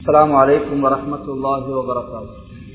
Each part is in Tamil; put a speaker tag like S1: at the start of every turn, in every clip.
S1: السلام عليكم ورحمة الله وبركاته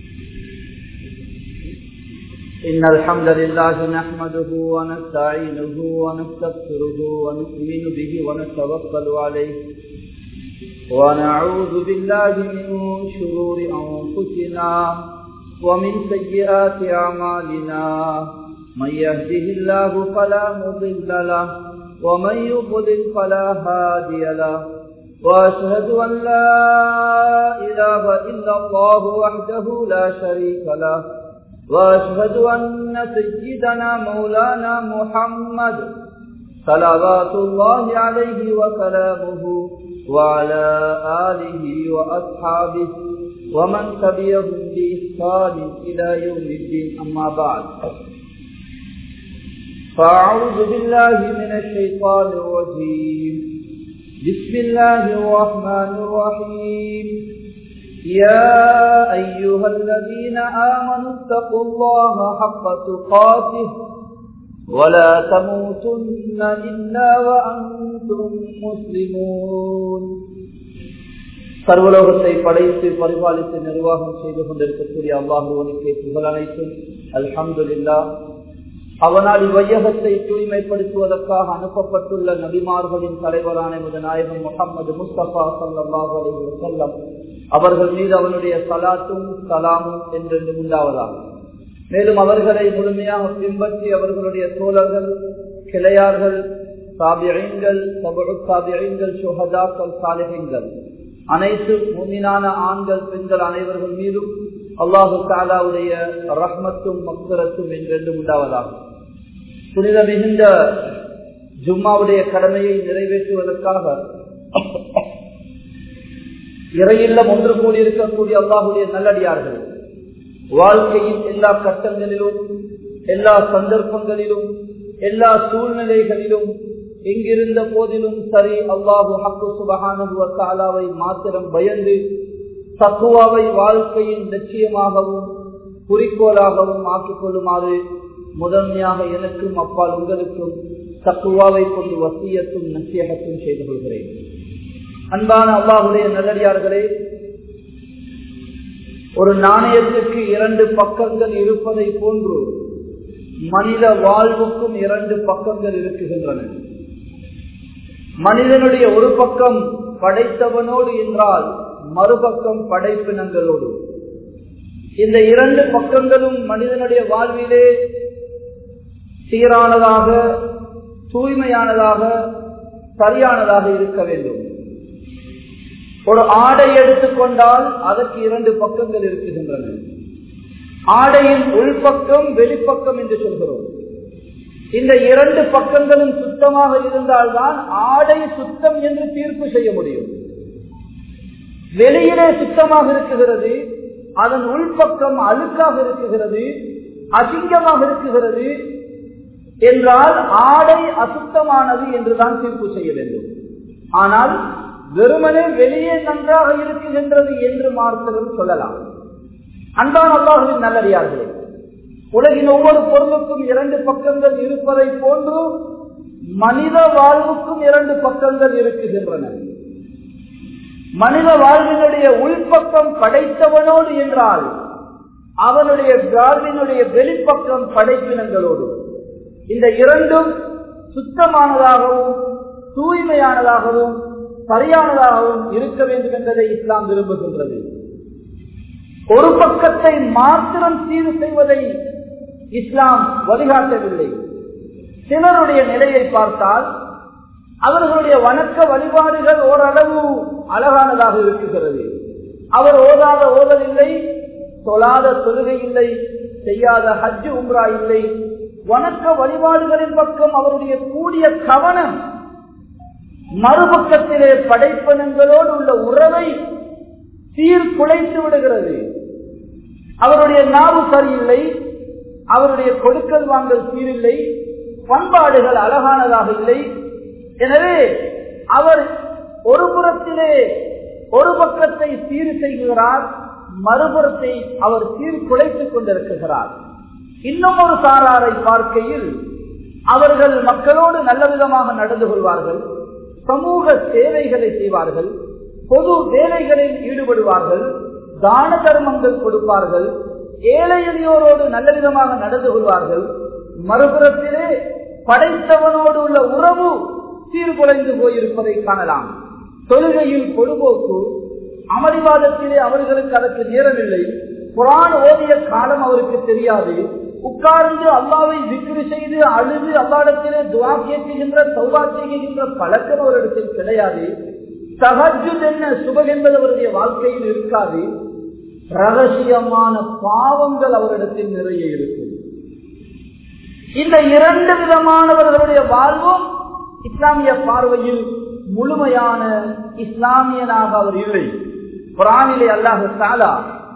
S1: إن الحمد لله نحمده ونستعينه ونستغفره ونؤمن به ونتوكل عليه ونعوذ بالله من شرور أنفسنا ومن سيئات أعمالنا من يهده الله فلا مضل له ومن يضلل فلا هادي له وأشهد أن لا إله إلا الله وحده لا شريك له وأشهد أن سيدنا مولانا محمد صلوات الله عليه وسلامه وعلى آله وأصحابه ومن تبعهم بإحسان إلى يوم الدين أما بعد فأعوذ بالله من الشيطان الرجيم بسم الله الرحمن الرحيم يا أيها الذين آمنوا اتقوا الله حق تقاته ولا تموتن إلا وأنتم مسلمون சர்வலோகத்தை படைத்து பரிபாலித்து நிர்வாகம் செய்து கொண்டிருக்கக்கூடிய அல்லாஹுவனுக்கு புகழ் அனைத்தும் அல்ஹம்துல்லா அவனால் இவ்வையகத்தை தூய்மைப்படுத்துவதற்காக அனுப்பப்பட்டுள்ள நபிமார்களின் தலைவரான நாயகம் முகமது முஸ்தபா சல்லாஹ் அலி வசல்லம் அவர்கள் மீது அவனுடைய சலாத்தும் சலாமும் என்றென்று உண்டாவதாக மேலும் அவர்களை முழுமையாக பின்பற்றி அவர்களுடைய தோழர்கள் கிளையார்கள் சாபியங்கள் சாபியங்கள் சுகதாக்கள் சாலிகங்கள் அனைத்து முன்னினான ஆண்கள் பெண்கள் அனைவர்கள் மீதும் அல்லாஹு தாலாவுடைய ரஹ்மத்தும் மக்குரத்தும் என்றென்று உண்டாவதாகும் புனித மிகுந்த ஜும்மாவுடைய கடமையை நிறைவேற்றுவதற்காக இறையில்லம் ஒன்று கூடியிருக்கக்கூடிய அல்லாஹுடைய நல்லடியார்கள் வாழ்க்கையின் எல்லா கட்டங்களிலும் எல்லா சந்தர்ப்பங்களிலும் எல்லா சூழ்நிலைகளிலும் எங்கிருந்த போதிலும் சரி அல்லாஹு ஹக்கு சுபகானுவத்தாலாவை மாத்திரம் பயந்து தக்குவாவை வாழ்க்கையின் லட்சியமாகவும் குறிக்கோளாகவும் ஆக்கிக் கொள்ளுமாறு முதன்மையாக எனக்கும் அப்பால் உங்களுக்கும் தக்குவாவை கொண்டு வசியத்தும் நசியகத்தும் செய்து கொள்கிறேன் அன்பான அல்லாஹுடைய நல்லடியார்களே ஒரு நாணயத்துக்கு இரண்டு பக்கங்கள் இருப்பதை போன்று மனித வாழ்வுக்கும் இரண்டு பக்கங்கள் இருக்குகின்றன மனிதனுடைய ஒரு பக்கம் படைத்தவனோடு என்றால் மறுபக்கம் படைப்பினங்களோடு இந்த இரண்டு பக்கங்களும் மனிதனுடைய வாழ்விலே சீரானதாக தூய்மையானதாக சரியானதாக இருக்க வேண்டும் ஒரு ஆடை எடுத்துக்கொண்டால் அதற்கு இரண்டு பக்கங்கள் இருக்குகின்றன ஆடையின் உள்பக்கம் வெளிப்பக்கம் என்று சொல்கிறோம் இந்த இரண்டு பக்கங்களும் சுத்தமாக இருந்தால்தான் ஆடை சுத்தம் என்று தீர்ப்பு செய்ய முடியும் வெளியிலே சுத்தமாக இருக்குகிறது அதன் உள்பக்கம் அழுக்காக இருக்குகிறது அசிங்கமாக இருக்குகிறது என்றால் ஆடை அசுத்தமானது என்றுதான் தீர்ப்பு செய்ய வேண்டும் ஆனால் வெறுமனே வெளியே நன்றாக இருக்குகின்றது என்று மார்த்தலும் சொல்லலாம் அன்பான் அல்லாஹுவின் நல்லறியார்களே உலகின் ஒவ்வொரு பொருளுக்கும் இரண்டு பக்கங்கள் இருப்பதை போன்று மனித வாழ்வுக்கும் இரண்டு பக்கங்கள் இருக்குகின்றன மனித வாழ்வினுடைய உள்பக்கம் படைத்தவனோடு என்றால் அவனுடைய வாழ்வினுடைய வெளிப்பக்கம் படைப்பினங்களோடு இந்த இரண்டும் சுத்தமானதாகவும் தூய்மையானதாகவும் சரியானதாகவும் இருக்க வேண்டும் என்பதை இஸ்லாம் விரும்புகின்றது ஒரு பக்கத்தை மாத்திரம் சீர் செய்வதை இஸ்லாம் வழிகாட்டவில்லை சிலருடைய நிலையை பார்த்தால் அவர்களுடைய வணக்க வழிபாடுகள் ஓரளவு அழகானதாக இருக்குகிறது அவர் ஓதாத ஓதல் இல்லை தொழாத தொழுகை இல்லை செய்யாத ஹஜ்ஜு உம்ரா இல்லை வணக்க வழிபாடுகளின் பக்கம் அவருடைய கூடிய கவனம் மறுபக்கத்திலே படைப்பனங்களோடு உள்ள உறவை சீர்குலைத்து விடுகிறது அவருடைய நாவு சரியில்லை அவருடைய கொடுக்கல் வாங்கல் சீரில்லை பண்பாடுகள் அழகானதாக இல்லை எனவே அவர் ஒரு புறத்திலே ஒரு பக்கத்தை சீர் செய்கிறார் மறுபுறத்தை அவர் சீர்குலைத்துக் கொண்டிருக்கிறார் இன்னும் ஒரு சாராரை பார்க்கையில் அவர்கள் மக்களோடு நல்ல விதமாக நடந்து கொள்வார்கள் சமூக சேவைகளை செய்வார்கள் பொது வேலைகளில் ஈடுபடுவார்கள் தான தர்மங்கள் கொடுப்பார்கள் ஏழை எளியோரோடு நல்ல விதமாக நடந்து கொள்வார்கள் மறுபுறத்திலே படைத்தவனோடு உள்ள உறவு சீர்குலைந்து போயிருப்பதை காணலாம் தொழுகையில் பொழுபோக்கு அமளிவாதத்திலே அவர்களுக்கு அதற்கு நேரமில்லை குரான் ஓதிய காலம் அவருக்கு தெரியாது உட்கார்ந்து அல்லாவை விக்ரி செய்து அழுது அல்லாடத்திலே துவா கேட்குகின்ற சௌபா செய்கின்ற பழக்கம் அவரிடத்தில் கிடையாது சகஜு என்ன சுபம் என்பது அவருடைய வாழ்க்கையில் இருக்காது ரகசியமான பாவங்கள் அவரிடத்தில் நிறைய இருக்கும் இந்த இரண்டு விதமானவர்களுடைய வாழ்வும் இஸ்லாமிய பார்வையில் முழுமையான இஸ்லாமியனாக அவர் இல்லை குரானிலே அல்லாஹு தாலா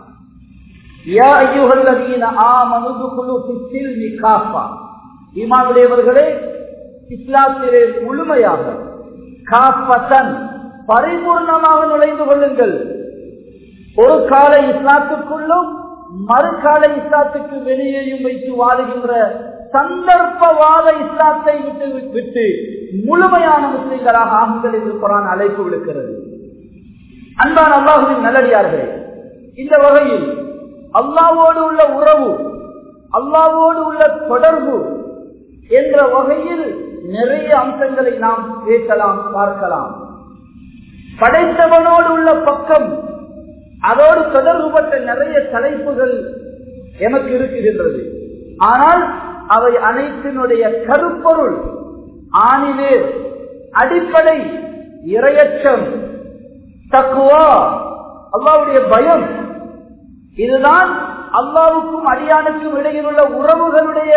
S1: ஈமாவுடையவர்களே இஸ்லாத்திலே முழுமையாக காப்பத்தன் பரிபூர்ணமாக நுழைந்து கொள்ளுங்கள் ஒரு கால இஸ்லாத்துக்குள்ளும் மறுகால இஸ்லாத்துக்கு வெளியேயும் வைத்து வாழுகின்ற சந்தர்ப்பவாத இஸ்லாத்தை விட்டு விட்டு முழுமையான முஸ்லிம்களாக ஆகுங்கள் என்று குரான் அழைப்பு விடுக்கிறது அன்பான் அல்லாஹுவின் நல்லடியார்களே இந்த வகையில் அல்லாவோடு உள்ள உறவு அல்லாவோடு உள்ள தொடர்பு என்ற வகையில் நிறைய அம்சங்களை நாம் பேசலாம் பார்க்கலாம் படைத்தவனோடு உள்ள பக்கம் அதோடு தொடர்புபட்ட நிறைய தலைப்புகள் எமக்கு இருக்குகின்றது ஆனால் அவை அனைத்தினுடைய கருப்பொருள் ஆணிலே அடிப்படை இரையச்சம் தக்குவா அல்லாவுடைய பயம் இதுதான் அல்லாவுக்கும் அடியானுக்கும் இடையில் உள்ள உறவுகளுடைய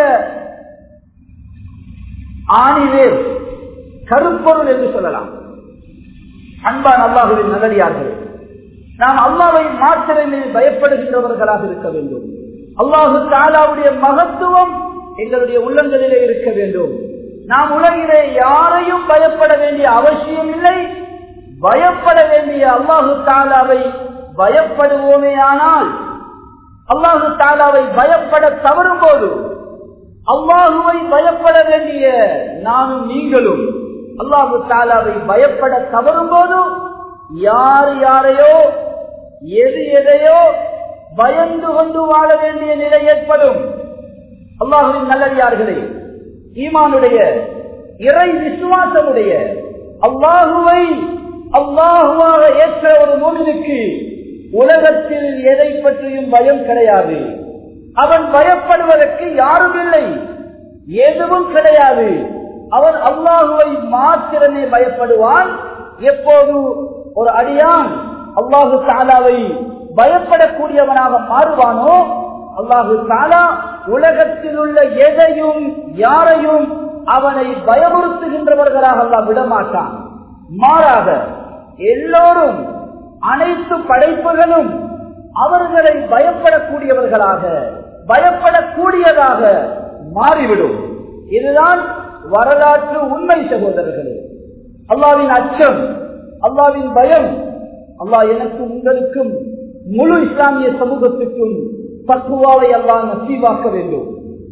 S1: ஆணிலே கருப்பொருள் என்று சொல்லலாம் அன்பான் அல்லாஹுவின் நல்லடியார்கள் நாம் அல்லாவை மாத்திரமே பயப்படுகின்றவர்களாக இருக்க வேண்டும் அல்லாஹு தாலாவுடைய மகத்துவம் எங்களுடைய உள்ளங்களிலே இருக்க வேண்டும் நாம் உலகிலே யாரையும் பயப்பட வேண்டிய அவசியம் இல்லை பயப்பட வேண்டிய அல்லாஹு தாலாவை பயப்படுவோமே ஆனால் அல்லாஹு தாலாவை பயப்பட தவறும் போது அல்லாஹுவை பயப்பட வேண்டிய நானும் நீங்களும் அல்லாஹு தாலாவை பயப்பட தவறும் போது யார் யாரையோ எது எதையோ பயந்து கொண்டு வாழ வேண்டிய நிலை ஏற்படும் அல்லாஹுவின் நல்லடியார்களே ஈமானுடைய இறை விசுவாசமுடைய அல்லாஹுவை அல்லாஹுவாக ஏற்ற ஒரு மோமினுக்கு உலகத்தில் எதை பற்றியும் பயம் கிடையாது அவன் பயப்படுவதற்கு யாரும் இல்லை எதுவும் கிடையாது அவன் அல்லாஹுவை மாத்திரமே பயப்படுவான் எப்போது ஒரு அடியான் அல்லாஹு தாலாவை பயப்படக்கூடியவனாக மாறுவானோ அல்லாஹு தாலா உலகத்தில் உள்ள எதையும் யாரையும் அவனை பயமுறுத்துகின்றவர்களாக அல்லா விடமாட்டான் மாறாக எல்லோரும் அனைத்து படைப்புகளும் அவர்களை பயப்படக்கூடியவர்களாக பயப்படக்கூடியதாக மாறிவிடும் இதுதான் வரலாற்று உண்மை சகோதரர்களே அல்லாவின் அச்சம் அல்லாவின் பயம் அல்லாஹ் எனக்கும் உங்களுக்கும் முழு இஸ்லாமிய சமூகத்துக்கும் பக்குவாவை அல்லாஹ் நசீவாக்க வேண்டும்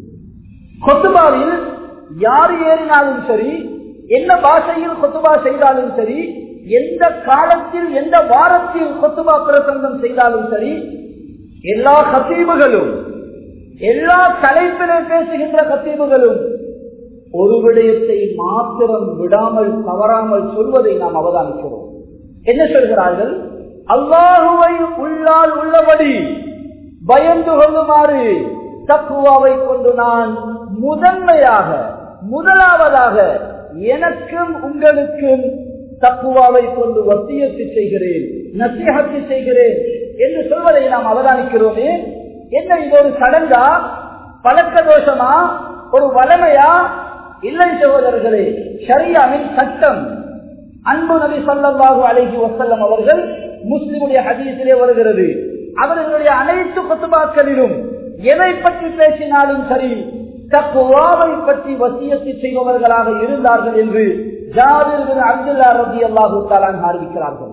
S1: கொத்துபாவில் யார் ஏறினாலும் சரி என்ன பாஷையில் கொத்துபா செய்தாலும் சரி எந்த காலத்தில் எந்த வாரத்தில் கொத்துபா பிரசங்கம் செய்தாலும் சரி எல்லா கத்தீவுகளும் எல்லா தலைப்பிலே பேசுகின்ற கத்தீவுகளும் ஒரு விடயத்தை மாத்திரம் விடாமல் தவறாமல் சொல்வதை நாம் அவதானிக்கிறோம் என்ன சொல்கிறார்கள் அல்லாஹுவை உள்ளால் உள்ளபடி பயந்து கொள்ளுமாறு தக்குவாவை கொண்டு நான் முதன்மையாக முதலாவதாக எனக்கும் உங்களுக்கும் தக்குவாவை கொண்டு வசியத்து செய்கிறேன் நசிஹத்து செய்கிறேன் என்று சொல்வதை நாம் அவதானிக்கிறோமே என்ன இது ஒரு சடங்கா பழக்க தோஷமா ஒரு வளமையா இல்லை சகோதரர்களே ஷரியாவின் சட்டம் அன்பு நபி சொல்லவாகு அழகி வசல்லம் அவர்கள் முஸ்லிமுடைய ஹதீஸிலே வருகிறது அவர்களுடைய அனைத்து குத்துபாக்களிலும் எதை பற்றி பேசினாலும் சரி தக்குவாவை பற்றி வசியத்து செய்பவர்களாக இருந்தார்கள் என்று ஜாதிர் அப்துல்லா ரபி அல்லாஹூ தாலான் அறிவிக்கிறார்கள்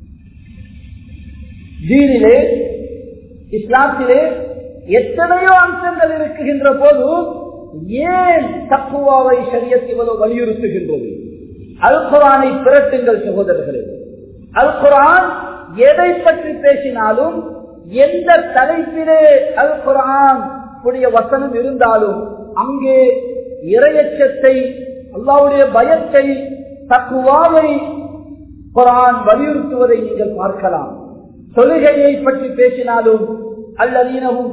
S1: தீனிலே இஸ்லாத்திலே எத்தனையோ அம்சங்கள் இருக்குகின்ற போது ஏன் தக்குவாவை சரியத் இவ்வளவு வலியுறுத்துகின்றது அல் குரானை திரட்டுங்கள் சகோதரர்களே அல் குரான் எதை பற்றி பேசினாலும் எந்த தலைப்பிலே அல் குரான் உடைய வசனம் இருந்தாலும் அங்கே இரையச்சத்தை அல்லாவுடைய பயத்தை தக்குவாவை குரான் வலியுறுத்துவதை நீங்கள் பார்க்கலாம் தொழுகையை பற்றி பேசினாலும் அல்லதீனவும்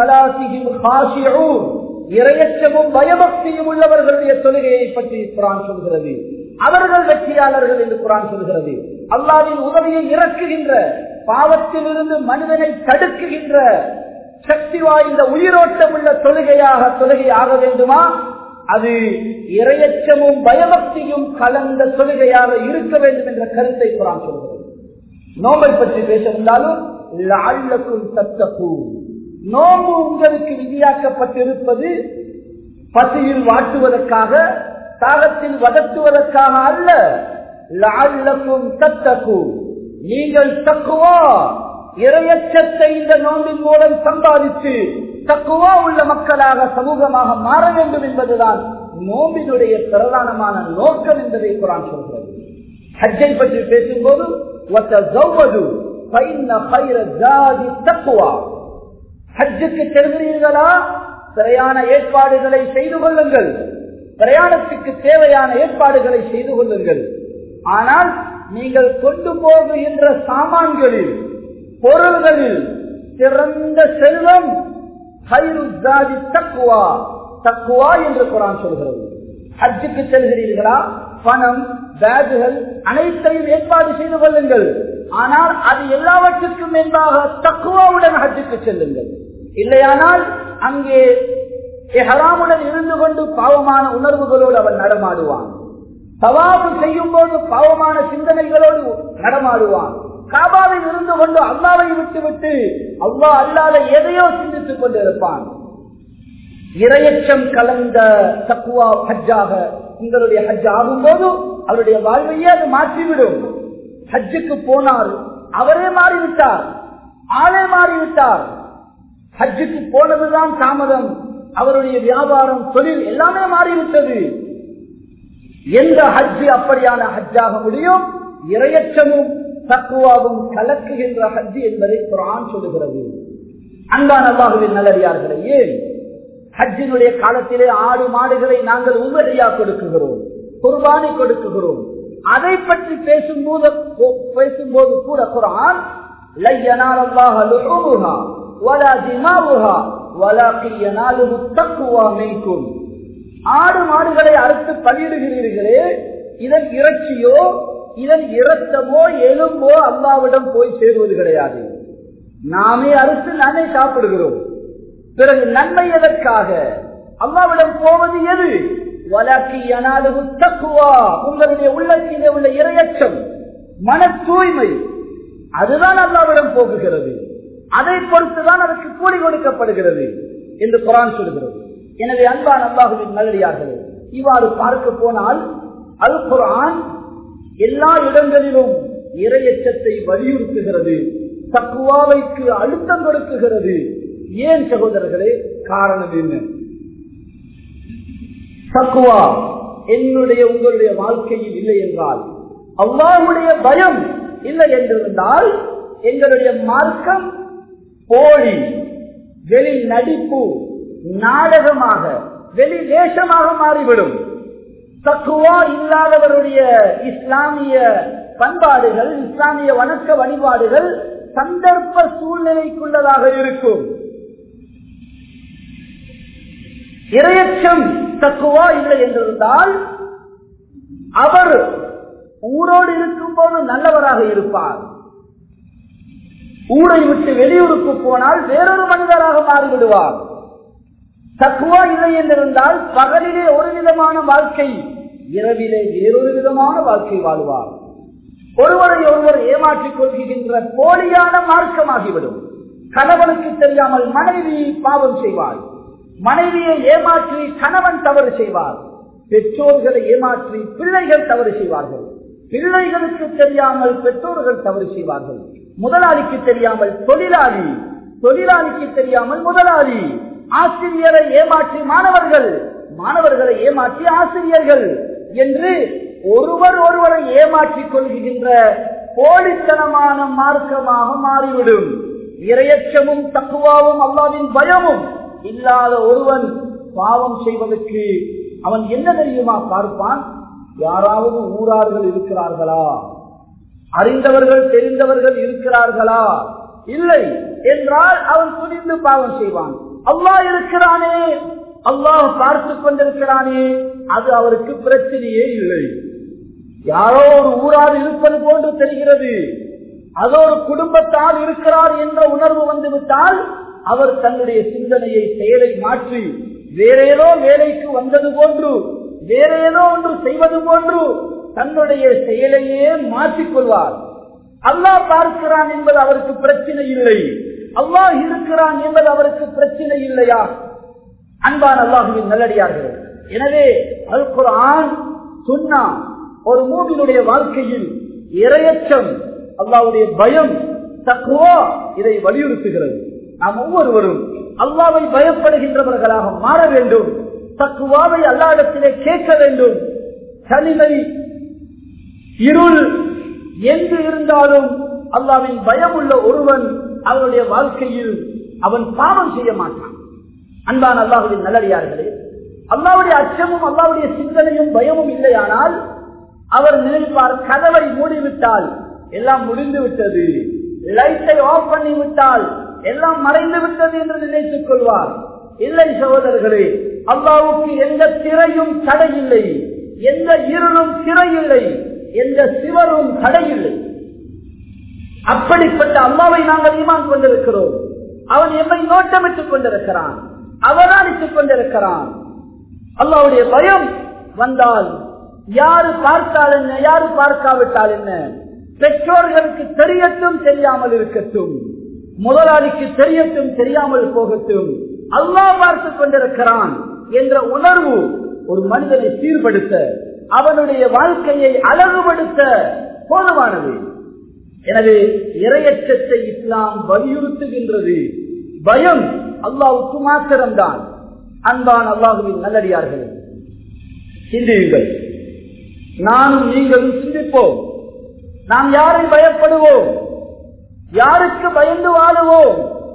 S1: இரையச்சமும் பயபக்தியும் உள்ளவர்களுடைய தொழுகையை பற்றி குரான் சொல்கிறது அவர்கள் வெற்றியாளர்கள் என்று குரான் சொல்கிறது அல்லாவின் உதவியை இறக்குகின்ற பாவத்தில் இருந்து மனிதனை தடுக்குகின்ற சக்தி வாய்ந்த உயிரோட்டம் உள்ள தொழுகையாக தொழுகை ஆக வேண்டுமா அது இரையச்சமும் பயபக்தியும் கலந்த தொழுகையாக இருக்க வேண்டும் என்ற கருத்தை குரான் சொல்கிறது நோம்பை பற்றி பேச வந்தாலும் லாழ்லக்கும் தத்தப்பு நோம்பு உங்களுக்கு விதியாக்கப்பட்டிருப்பது பசியில் வாட்டுவதற்காக தாகத்தில் வதத்துவதற்காக அல்ல லாழ்லக்கும் தத்தப்பு நீங்கள் தக்குவா இரையச்சத்தை இந்த நோம்பின் மூலம் சம்பாதித்து தக்குவா உள்ள மக்களாக சமூகமாக மாற வேண்டும் என்பதுதான் நோம்பினுடைய பிரதானமான நோக்கம் என்பதை குரான் சொல்கிறது ஹஜ்ஜை பற்றி பேசும்போது ஹஜ்ஜுக்கு செல்கிறீர்களா பிரயாண ஏற்பாடுகளை செய்து கொள்ளுங்கள் பிரயாணத்துக்கு தேவையான ஏற்பாடுகளை செய்து கொள்ளுங்கள் ஆனால் நீங்கள் கொண்டு போகுகின்ற சாமான்களில் பொருள்களில் சிறந்த செல்வம் தக்குவா தக்குவா என்று குரான் சொல்கிறது ஹஜ்ஜுக்கு செல்கிறீர்களா பணம் பேகுகள் அனைத்தையும் ஏற்பாடு செய்து கொள்ளுங்கள் ஆனால் அது எல்லாவற்றுக்கும் மேன்பாக தக்குவாவுடன் ஹஜ்ஜுக்கு செல்லுங்கள் இல்லையானால் அங்கே ஹராமுடன் இருந்து கொண்டு பாவமான உணர்வுகளோடு அவன் நடமாடுவான் தவாபு செய்யும் போது பாவமான சிந்தனைகளோடு நடமாடுவான் காபாவில் இருந்து கொண்டு அல்லாவை விட்டு விட்டு அவ்வா அல்லாத எதையோ சிந்தித்துக் கொண்டிருப்பான் இரையச்சம் கலந்த தக்குவா ஹஜ்ஜாக உங்களுடைய ஹஜ் ஆகும் போது அவருடைய வாழ்வையே அது மாற்றிவிடும் ஹஜ்ஜுக்கு போனார் அவரே மாறிவிட்டார் ஆளே மாறிவிட்டார் ஹஜ்ஜுக்கு போனதுதான் தாமதம் அவருடைய வியாபாரம் தொழில் எல்லாமே மாறிவிட்டது எந்த ஹஜ்ஜு அப்படியான ஹஜ்ஜாக முடியும் இரையச்சமும் தக்குவாவும் கலக்குகின்ற ஹஜ்ஜு என்பதை குரான் சொல்லுகிறது அன்பான அல்லாஹுவின் நல்லடியார்களே ஏன் ஹஜ்ஜினுடைய காலத்திலே ஆடு மாடுகளை நாங்கள் உபரியா கொடுக்குகிறோம் குர்பானி கொடுக்குகிறோம் அதை பற்றி பேசும்போது பேசும்போது கூட குரான் ஆடு மாடுகளை அறுத்து பலியிடுகிறீர்களே இதன் இறைச்சியோ இதன் இரத்தமோ எலும்போ அல்லாவிடம் போய் சேருவது கிடையாது நாமே அறுத்து நாமே சாப்பிடுகிறோம் பிறகு நன்மை எதற்காக அல்லாவிடம் போவது எது உங்களுடைய உள்ளத்திலே உள்ள இரையச்சம் மன தூய்மை அதுதான் அல்லாவிடம் போகுகிறது அதை பொறுத்துதான் அதற்கு கூலி கொடுக்கப்படுகிறது என்று குரான் சொல்கிறது எனவே அன்பான் அல்லாஹுவின் நல்லடியார்களே இவ்வாறு பார்க்க போனால் அல் குரான் எல்லா இடங்களிலும் இரையச்சத்தை வலியுறுத்துகிறது தக்குவாவைக்கு அழுத்தம் கொடுக்குகிறது ஏன் சகோதரர்களே காரணம் என்ன தக்குவா என்னுடைய உங்களுடைய வாழ்க்கையில் இல்லை என்றால் அவ்வாவுடைய பயம் இல்லை என்றிருந்தால் எங்களுடைய மார்க்கம் போலி வெளி நடிப்பு நாடகமாக வெளி வேஷமாக மாறிவிடும் தக்குவா இல்லாதவருடைய இஸ்லாமிய பண்பாடுகள் இஸ்லாமிய வணக்க வழிபாடுகள் சந்தர்ப்ப சூழ்நிலைக்குள்ளதாக இருக்கும் இரையச்சம் தக்குவா இல்லை என்றிருந்தால் அவர் ஊரோடு இருக்கும் போது நல்லவராக இருப்பார் ஊரை விட்டு வெளியூருக்கு போனால் வேறொரு மனிதராக மாறிவிடுவார் தக்குவா இல்லை என்றிருந்தால் பகலிலே ஒரு விதமான வாழ்க்கை இரவிலே வேறொரு விதமான வாழ்க்கை வாழ்வார் ஒருவரை ஒருவர் ஏமாற்றிக் கொள்கின்ற போலியான மார்க்கமாகிவிடும் கணவனுக்கு தெரியாமல் மனைவி பாவம் செய்வார் மனைவியை ஏமாற்றி கணவன் தவறு செய்வார் பெற்றோர்களை ஏமாற்றி பிள்ளைகள் தவறு செய்வார்கள் பிள்ளைகளுக்கு தெரியாமல் பெற்றோர்கள் தவறு செய்வார்கள் முதலாளிக்கு தெரியாமல் தொழிலாளி தொழிலாளிக்கு தெரியாமல் முதலாளி ஆசிரியரை ஏமாற்றி மாணவர்கள் மாணவர்களை ஏமாற்றி ஆசிரியர்கள் என்று ஒருவர் ஒருவரை ஏமாற்றிக் கொள்கின்ற போலித்தனமான மார்க்கமாக மாறிவிடும் இரையச்சமும் தக்குவாவும் அல்லாவின் பயமும் இல்லாத ஒருவன் பாவம் செய்வதற்கு அவன் என்ன தெரியுமா பார்ப்பான் யாராவது ஊரார்கள் இருக்கிறார்களா அறிந்தவர்கள் தெரிந்தவர்கள் இருக்கிறார்களா இல்லை என்றால் அவன் துணிந்து பாவம் செய்வான் அல்லாஹ் இருக்கிறானே அல்லாஹ் பார்த்து கொண்டிருக்கிறானே அது அவருக்கு பிரச்சனையே இல்லை யாரோ ஒரு ஊரார் இருப்பது போன்று தெரிகிறது அதோ ஒரு குடும்பத்தால் இருக்கிறார் என்ற உணர்வு வந்துவிட்டால் அவர் தன்னுடைய சிந்தனையை செயலை மாற்றி வேற ஏதோ வேலைக்கு வந்தது போன்று வேற ஏதோ ஒன்று செய்வது போன்று தன்னுடைய செயலையே மாற்றிக்கொள்வார் அல்லாஹ் பார்க்கிறான் என்பது அவருக்கு பிரச்சனை இல்லை அல்லாஹ் இருக்கிறான் என்பது அவருக்கு பிரச்சனை இல்லையா அன்பான் அல்லாஹுவின் நல்லடியார்கள் எனவே அல் குரான் சொன்னா ஒரு மூவினுடைய வாழ்க்கையில் இரையச்சம் அல்லாவுடைய பயம் தக்குவா இதை வலியுறுத்துகிறது நாம் ஒவ்வொருவரும் அல்லாவை பயப்படுகின்றவர்களாக மாற வேண்டும் தக்குவாவை அல்லாடத்திலே கேட்க வேண்டும் தனிமை இருள் எங்கு இருந்தாலும் அல்லாவின் பயம் உள்ள ஒருவன் அவனுடைய வாழ்க்கையில் அவன் பாவம் செய்ய மாட்டான் அன்பான் அல்லாஹுவின் நல்லடியார்களே அல்லாவுடைய அச்சமும் அல்லாவுடைய சிந்தனையும் பயமும் இல்லையானால் அவர் நினைப்பார் கதவை மூடிவிட்டால் எல்லாம் முடிந்து விட்டது லைட்டை ஆஃப் பண்ணி விட்டால் எல்லாம் மறைந்து விட்டது என்று நினைத்துக் கொள்வார் இல்லை சகோதரர்களே அல்லாவுக்கு எந்த திரையும் தடையில்லை எந்த இருளும் திரையில்லை எந்த சிவரும் தடையில்லை அப்படிப்பட்ட அம்மாவை நாங்கள் ஈமான் கொண்டிருக்கிறோம் அவன் எம்மை நோட்டமிட்டுக் கொண்டிருக்கிறான் அவதானித்துக் கொண்டிருக்கிறான் அல்லாவுடைய பயம் வந்தால் யாரு பார்த்தால் என்ன யாரு பார்க்காவிட்டால் என்ன பெற்றோர்களுக்கு தெரியட்டும் தெரியாமல் இருக்கட்டும் முதலாளிக்கு தெரியட்டும் தெரியாமல் போகட்டும் அல்லாஹ் பார்த்துக் கொண்டிருக்கிறான் என்ற உணர்வு ஒரு மனிதனை சீர்படுத்த அவனுடைய வாழ்க்கையை அழகுபடுத்த போதுமானது எனவே இரையச்சத்தை இஸ்லாம் வலியுறுத்துகின்றது பயம் அல்லாவுக்கு மாத்திரம்தான் அன்பான் அல்லாஹுவின் நல்லடியார்கள் சிந்தியுங்கள் நானும் நீங்களும் சிந்திப்போம் நாம் யாரை பயப்படுவோம் யாருக்கு பயந்து வாழுவோம்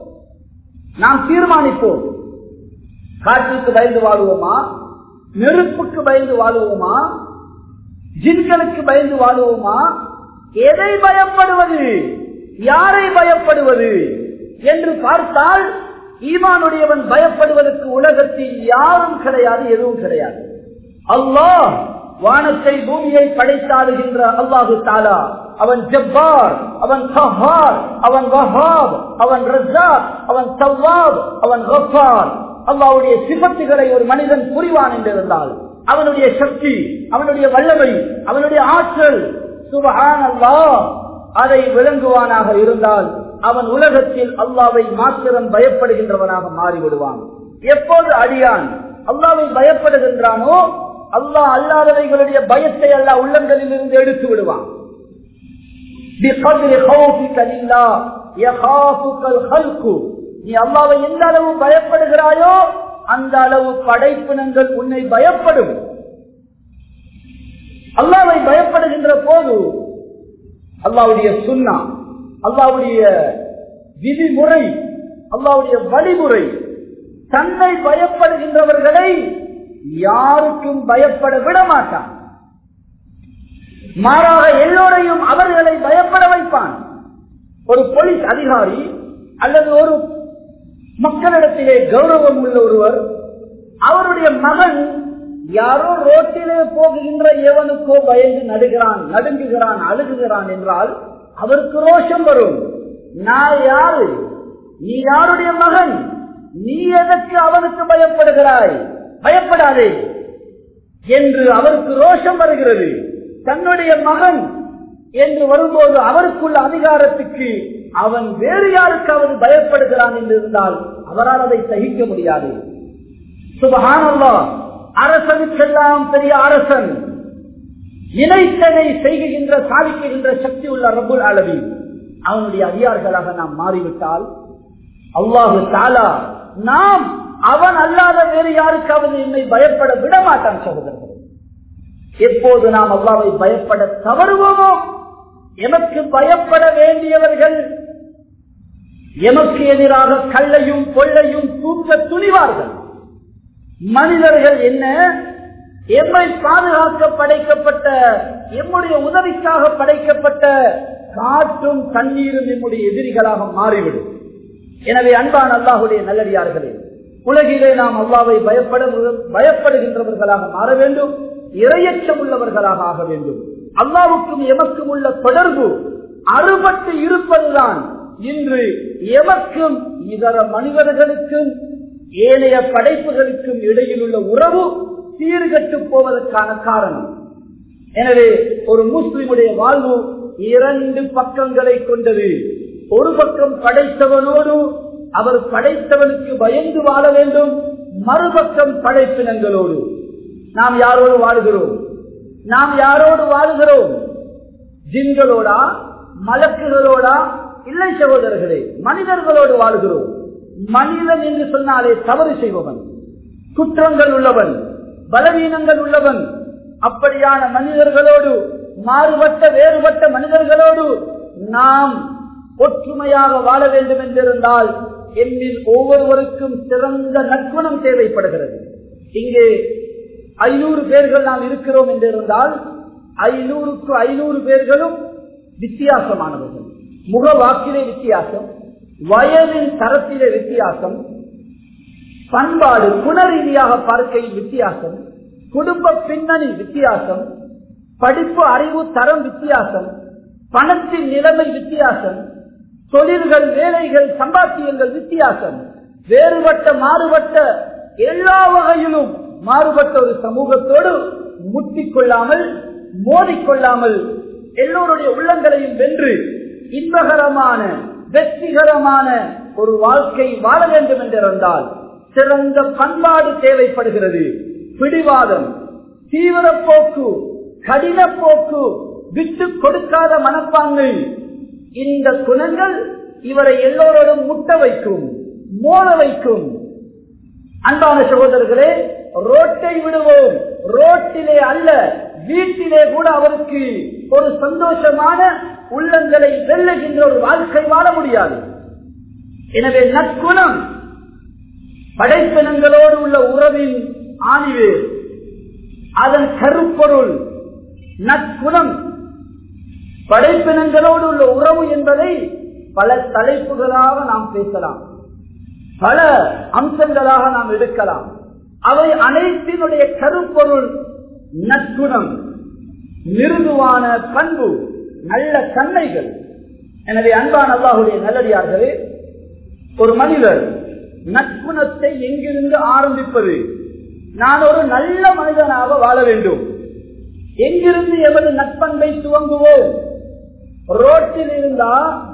S1: நாம் தீர்மானிப்போம் காற்றுக்கு பயந்து வாழுவோமா நெருப்புக்கு பயந்து வாழுவோமா ஜின்களுக்கு பயந்து வாழுவோமா எதை பயப்படுவது யாரை பயப்படுவது என்று பார்த்தால் ஈமானுடையவன் பயப்படுவதற்கு உலகத்தில் யாரும் கிடையாது எதுவும் கிடையாது அல்லாஹ் வானத்தை பூமியை படைத்தாடுகின்ற அல்லாஹு தாலா அவன் ஜப்பார் அவன் கஹார் அவன் வஹாப் அவன் ரஜாக் அவன் சவ்வாப் அவன் கஃபார் அல்லாவுடைய சிபத்துகளை ஒரு மனிதன் புரிவான் என்றிருந்தால் அவனுடைய சக்தி அவனுடைய வல்லமை அவனுடைய ஆற்றல் சுபஹான் அல்லாஹ் அதை விளங்குவானாக இருந்தால் அவன் உலகத்தில் அல்லாவை மாத்திரம் பயப்படுகின்றவனாக மாறிவிடுவான் எப்போது அடியான் அல்லாவை பயப்படுகின்றானோ அல்லாஹ் அல்லாதவைகளுடைய பயத்தை அல்லாஹ் உள்ளங்களில் இருந்து எடுத்து விடுவான் நீ அல்லாவை எந்த அளவு பயப்படுகிறாயோ அந்த அளவு படைப்பினங்கள் உன்னை பயப்படும் அல்லாவை பயப்படுகின்ற போது அல்லாவுடைய சுண்ணா அல்லாவுடைய விதிமுறை அல்லாவுடைய வழிமுறை தன்னை பயப்படுகின்றவர்களை யாருக்கும் பயப்பட விட மாட்டான் மாறாக எல்லோரையும் அவர்களை பயப்பட வைப்பான் ஒரு போலீஸ் அதிகாரி அல்லது ஒரு மக்களிடத்திலே கௌரவம் உள்ள ஒருவர் அவருடைய மகன் யாரோ ரோட்டிலே போகின்ற எவனுக்கோ பயந்து நடுகிறான் நடுங்குகிறான் அழுகுகிறான் என்றால் அவருக்கு ரோஷம் வரும் நான் யாரு நீ யாருடைய மகன் நீ எதற்கு அவனுக்கு பயப்படுகிறாய் பயப்படாதே என்று அவருக்கு ரோஷம் வருகிறது தன்னுடைய மகன் என்று வரும்போது அவருக்குள்ள அதிகாரத்துக்கு அவன் வேறு யாருக்காவது பயப்படுகிறான் என்று இருந்தால் அவரால் அதை சகிக்க முடியாது சுபகானல்லா அரசனுக்கெல்லாம் பெரிய அரசன் இணைத்தனை செய்கின்ற சாதிக்கின்ற சக்தி உள்ள ரபுல் அளவி அவனுடைய அதிகாரிகளாக நாம் மாறிவிட்டால் அல்லாஹு தாலா நாம் அவன் அல்லாத வேறு யாருக்காவது என்னை பயப்பட விட மாட்டான் சகோதரர்கள் எப்போது நாம் அல்லாவை பயப்பட தவறுவோமோ எமக்கு பயப்பட வேண்டியவர்கள் எமக்கு எதிராக கல்லையும் கொள்ளையும் தூக்க துணிவார்கள் மனிதர்கள் என்ன எம்மை பாதுகாக்க படைக்கப்பட்ட எம்முடைய உதவிக்காக படைக்கப்பட்ட காற்றும் தண்ணீரும் எம்முடைய எதிரிகளாக மாறிவிடும் எனவே அன்பான் அல்லாஹுடைய நல்லடியார்களே உலகிலே நாம் அல்லாவை பயப்பட பயப்படுகின்றவர்களாக மாற வேண்டும் இரையச்சம் உள்ளவர்களாக ஆக வேண்டும் அல்லாவுக்கும் எமக்கும் உள்ள தொடர்பு அறுபட்டு இருப்பதுதான் இன்று எமக்கும் இதர மனிதர்களுக்கும் ஏனைய படைப்புகளுக்கும் இடையில் உள்ள உறவு சீர்கட்டு போவதற்கான காரணம் எனவே ஒரு முஸ்லிமுடைய வாழ்வு இரண்டு பக்கங்களை கொண்டது ஒரு பக்கம் படைத்தவனோடு அவர் படைத்தவனுக்கு பயந்து வாழ வேண்டும் மறுபக்கம் படைப்பினங்களோடு நாம் யாரோடு வாழுகிறோம் நாம் யாரோடு வாழுகிறோம் ஜின்களோடா மலக்குகளோடா இல்லை சகோதரர்களே மனிதர்களோடு வாழுகிறோம் மனிதன் என்று சொன்னாலே தவறு செய்பவன் குற்றங்கள் உள்ளவன் பலவீனங்கள் உள்ளவன் அப்படியான மனிதர்களோடு மாறுபட்ட வேறுபட்ட மனிதர்களோடு நாம் ஒற்றுமையாக வாழ வேண்டும் என்றிருந்தால் என்னில் ஒவ்வொருவருக்கும் சிறந்த நற்குணம் தேவைப்படுகிறது இங்கே ஐநூறு பேர்கள் நாம் இருக்கிறோம் என்றிருந்தால் ஐநூறுக்கு ஐநூறு பேர்களும் வித்தியாசமானவர்கள் முக வாக்கிலே வித்தியாசம் வயதின் தரத்திலே வித்தியாசம் பண்பாடு குணரீதியாக பார்க்கையில் வித்தியாசம் குடும்ப பின்னணி வித்தியாசம் படிப்பு அறிவு தரம் வித்தியாசம் பணத்தின் நிலைமை வித்தியாசம் தொழில்கள் வேலைகள் சம்பாத்தியங்கள் வித்தியாசம் வேறுபட்ட மாறுபட்ட எல்லா வகையிலும் மாறுபட்ட ஒரு சமூகத்தோடு முட்டிக்கொள்ளாமல் மோதிக்கொள்ளாமல் எல்லோருடைய உள்ளங்களையும் வென்று இன்பகரமான வெற்றிகரமான ஒரு வாழ்க்கை வாழ வேண்டும் என்றிருந்தால் சிறந்த பண்பாடு தேவைப்படுகிறது பிடிவாதம் தீவிர போக்கு கடின போக்கு விட்டு கொடுக்காத மனப்பான்மை இந்த குணங்கள் இவரை எல்லோரோடும் முட்ட வைக்கும் மோத வைக்கும் அன்பான சகோதரர்களே ரோட்டை விடுவோம் ரோட்டிலே அல்ல வீட்டிலே கூட அவருக்கு ஒரு சந்தோஷமான உள்ளங்களை வெல்லுகின்ற ஒரு வாழ்க்கை வாழ முடியாது எனவே நற்குணம் படைப்பினங்களோடு உள்ள உறவின் ஆணிவேர் அதன் கருப்பொருள் நற்குணம் படைப்பினங்களோடு உள்ள உறவு என்பதை பல தலைப்புகளாக நாம் பேசலாம் பல அம்சங்களாக நாம் எடுக்கலாம் அவை அனைத்தினுடைய கருப்பொருள் நற்குணம் மிருதுவான பண்பு நல்ல தன்மைகள் எனவே அன்பான அல்லாஹுடைய நல்லடியார்களே ஒரு மனிதர் நற்குணத்தை எங்கிருந்து ஆரம்பிப்பது நான் ஒரு நல்ல மனிதனாக வாழ வேண்டும் எங்கிருந்து எமது நட்பண்பை துவங்குவோம் ரோட்டில் இருந்தா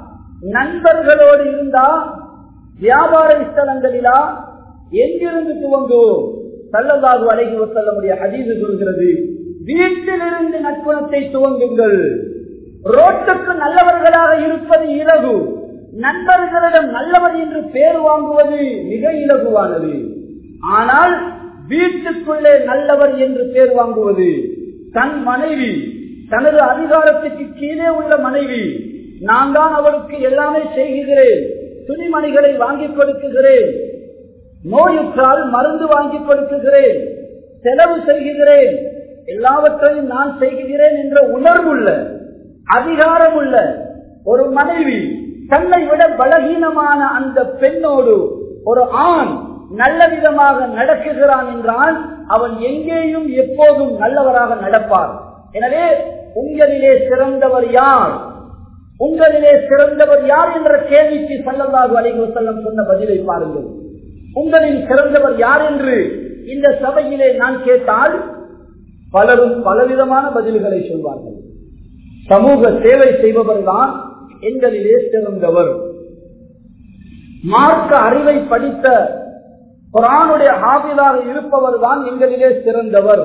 S1: நண்பர்களோடு இருந்தா வியாபார ஸ்தலங்களிலா எங்கிருந்து துவங்குவோம் சல்லல்லாஹு அலைஹி வஸல்லமுடைய ஹதீஸ் சொல்கிறது வீட்டிலிருந்து நட்புணத்தை துவங்குங்கள் ரோட்டுக்கு நல்லவர்களாக இருப்பது இலகு நண்பர்களிடம் நல்லவர் என்று பேர் வாங்குவது மிக இலகுவானது ஆனால் வீட்டுக்குள்ளே நல்லவர் என்று பேர் வாங்குவது தன் மனைவி தனது அதிகாரத்துக்கு கீழே உள்ள மனைவி நான் தான் அவளுக்கு எல்லாமே செய்கிறேன் துணிமணிகளை வாங்கி கொடுக்குகிறேன் நோயுற்றால் மருந்து வாங்கி கொடுக்குகிறேன் செலவு செய்கிறேன் எல்லாவற்றையும் நான் செய்கிறேன் என்ற உணர்வுள்ள அதிகாரம் உள்ள ஒரு மனைவி தன்னை விட பலகீனமான அந்த பெண்ணோடு ஒரு ஆண் நல்ல விதமாக நடக்குகிறான் என்றால் அவன் எங்கேயும் எப்போதும் நல்லவராக நடப்பார் எனவே உங்களிலே சிறந்தவர் யார் உங்களிலே சிறந்தவர் யார் என்ற கேள்விக்கு சல்லல்லாஹு அலைஹி வஸல்லம் சொன்ன பதிலை பாருங்கள் உங்களில் சிறந்தவர் யார் என்று இந்த சபையிலே நான் கேட்டால் பலரும் பலவிதமான பதில்களை சொல்வார்கள் சமூக சேவை செய்பவர் தான் எங்களிலே சிறந்தவர் மார்க்க அறிவை படித்த குரானுடைய ஆவிலாக இருப்பவர் தான் எங்களிலே சிறந்தவர்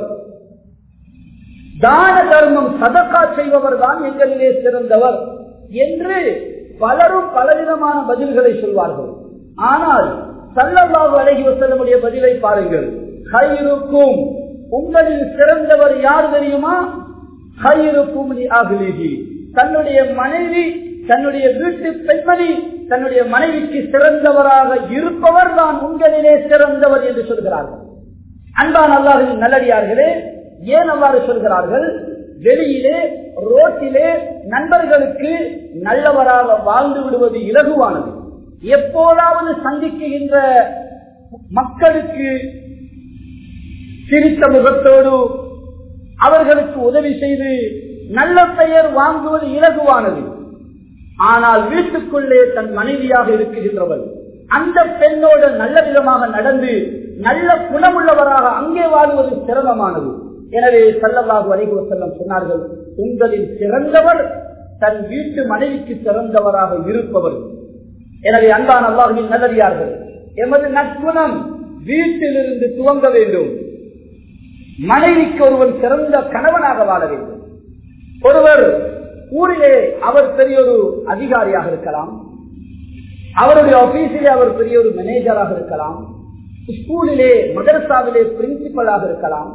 S1: தான தர்மம் சதக்கா செய்பவர் தான் எங்களிலே சிறந்தவர் என்று பலரும் பலவிதமான பதில்களை சொல்வார்கள் ஆனால் சல்லல்லாஹு அலைஹி வஸல்லமுடைய பதிலை பாருங்கள் ஹைருக்கும் உங்களில் சிறந்தவர் யார் தெரியுமா ஹைருக்கும் லி அஹ்லிஹி தன்னுடைய மனைவி தன்னுடைய வீட்டு பெண்மணி தன்னுடைய மனைவிக்கு சிறந்தவராக இருப்பவர் தான் உங்களிலே சிறந்தவர் என்று சொல்கிறார்கள் அன்பான் அல்லாஹின் நல்லடியார்களே ஏன் அவ்வாறு சொல்கிறார்கள் வெளியிலே ரோட்டிலே நண்பர்களுக்கு நல்லவராக வாழ்ந்து விடுவது இலகுவானது எப்போதாவது சந்திக்குகின்ற மக்களுக்கு சிரித்த முகத்தோடு அவர்களுக்கு உதவி செய்து நல்ல பெயர் வாங்குவது இலகுவானது ஆனால் வீட்டுக்குள்ளே தன் மனைவியாக இருக்குகின்றவள் அந்த பெண்ணோடு நல்ல விதமாக நடந்து நல்ல குணமுள்ளவராக அங்கே வாழ்வது சிரமமானது எனவே சல்லல்லாஹு அலைஹி வஸல்லம் சொன்னார்கள் உங்களில் சிறந்தவர் தன் வீட்டு மனைவிக்கு சிறந்தவராக இருப்பவர் எனவே அன்பான் அல்லாஹுவின் நல்லடியார்கள் எமது நற்குணம் வீட்டிலிருந்து துவங்க வேண்டும் மனைவிக்கு ஒருவன் சிறந்த கணவனாக வாழ வேண்டும் ஒருவர் ஊரிலே அவர் பெரிய ஒரு அதிகாரியாக இருக்கலாம் அவருடைய ஆபீஸிலே அவர் பெரிய ஒரு மேனேஜராக இருக்கலாம் ஸ்கூலிலே மதரசாவிலே பிரின்சிபலாக இருக்கலாம்